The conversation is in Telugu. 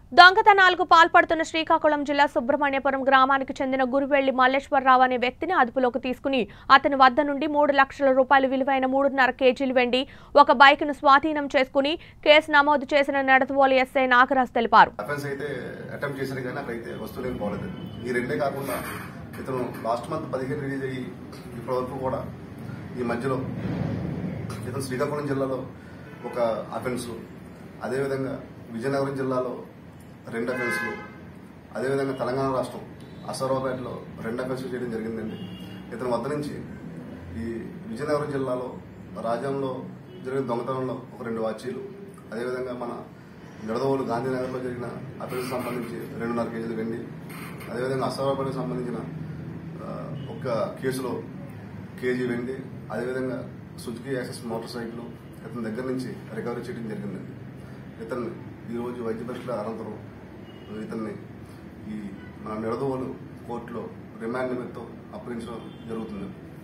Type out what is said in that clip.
దొంగతనాలకు పాల్పడుతున్న శ్రీకాకుళం జిల్లా సుబ్రహ్మణ్యపురం గ్రామానికి చెందిన గురువెల్లి మల్లేశ్వరరావు అనే వ్యక్తిని అదుపులోకి తీసుకుని అతని వద్ద నుండి మూడు లక్షల రూపాయలు విలువైన మూడున్నర కేజీలు వెండి ఒక బైక్ను స్వాధీనం చేసుకుని కేసు నమోదు చేసిన నడతవోలు ఎస్ఐ నాగరాజ్ తెలిపారు అఫెన్స్ అయితే అటెంప్ట్ చేశారు కానీ అక్కడైతే వస్తువులు ఏం పోలేదు ఈ రెండే కాకుండా ఇతను లాస్ట్ మంత్ పదిహేను రిలీజ్ అయ్యి ఇప్పటి వరకు కూడా ఈ మధ్యలో ఇతను శ్రీకాకుళం జిల్లాలో ఒక అఫెన్స్ అదేవిధంగా విజయనగరం జిల్లాలో రెండు అఫెన్స్లు అదేవిధంగా తెలంగాణ రాష్ట్రం అసరావుపేటలో రెండు అఫెన్స్లు చేయడం జరిగిందండి ఇతని వద్ద నుంచి ఈ విజయనగరం జిల్లాలో రాజ్యంలో జరిగిన దొంగతనంలో ఒక రెండు వాచీలు అదేవిధంగా మన నిడదవోలు గాంధీనగర్లో జరిగిన అఫెన్స్ సంబంధించి రెండున్నర కేజీలు వెండి అదేవిధంగా అసరావుపేటకు సంబంధించిన ఆ, ఒక కేసులో కేజీ వెండి అదేవిధంగా సుజుకి యాక్సెస్ మోటార్ సైకిల్ ఇతని దగ్గర నుంచి రికవరీ చేయడం జరిగిందండి ఇతన్ని ఈరోజు వైద్య పరీక్షల అనంతరం ఇతన్ని ఈ మన నిడదవోలు కోర్టులో రిమాండ్ నిమిత్తం అప్పగించడం జరుగుతుంది